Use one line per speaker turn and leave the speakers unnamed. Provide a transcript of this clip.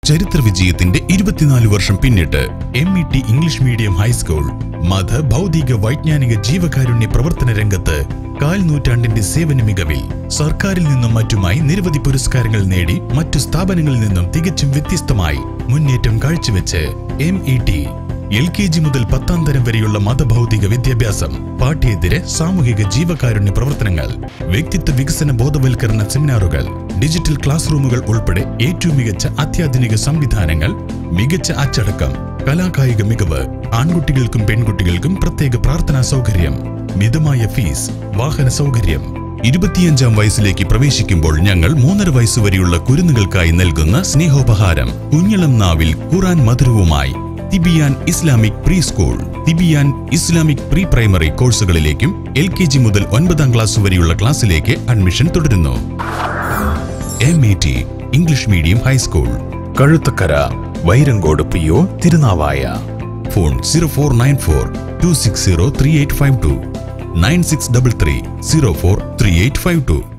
ചരിത്ര വിജയത്തിന്റെ ഇരുപത്തിനാല് വർഷം പിന്നിട്ട് M E T English medium high school മത ഭൗതിക വൈജ്ഞാനിക ജീവകാരുണ്യ പ്രവർത്തന രംഗത്ത് കാൽ നൂറ്റാണ്ടിന്റെ സേവന മികവിൽ സർക്കാരിൽ നിന്നും മറ്റുമായി നിരവധി പുരസ്കാരങ്ങൾ നേടി മറ്റു സ്ഥാപനങ്ങളിൽ നിന്നും തികച്ചും വ്യത്യസ്തമായി മുന്നേറ്റം കാഴ്ചവെച്ച് M E T L K G മുതൽ പത്താം തരം വരെയുള്ള മതഭൗതിക വിദ്യാഭ്യാസം പാഠ്യേതര സാമൂഹിക ജീവകാരുണ്യ പ്രവർത്തനങ്ങൾ വ്യക്തിത്വ വികസന ബോധവൽക്കരണ സെമിനാറുകൾ ഡിജിറ്റൽ ക്ലാസ് റൂമുകൾ ഉൾപ്പെടെ ഏറ്റവും മികച്ച അത്യാധുനിക സംവിധാനങ്ങൾ മികച്ച അച്ചടക്കം കലാകായിക മികവ് ആൺകുട്ടികൾക്കും പെൺകുട്ടികൾക്കും പ്രത്യേക പ്രാർത്ഥനാ സൗകര്യം മിതമായ ഫീസ് വാഹന സൗകര്യം ഇരുപത്തിയഞ്ചാം വയസ്സിലേക്ക് പ്രവേശിക്കുമ്പോൾ ഞങ്ങൾ മൂന്നര വയസ്സുവരെയുള്ള കുരുന്നുകൾക്കായി നൽകുന്ന സ്നേഹോപഹാരം കുഞ്ഞിളം നാവിൽ ഖുറാൻ മധുരവുമായി Thibiyan Islamic pre school Thibiyan Islamic pre primary കോഴ്സുകളിലേക്കും എൽ കെ ജി മുതൽ ഒൻപതാം ക്ലാസ് വരെയുള്ള ക്ലാസ്സിലേക്ക് അഡ്മിഷൻ തുടരുന്നു M E T English medium high school Kazhuthakkara Vairankode P O Thirunavaya phone zero four nine four two six zero three eight five two nine six double three zero four three eight five to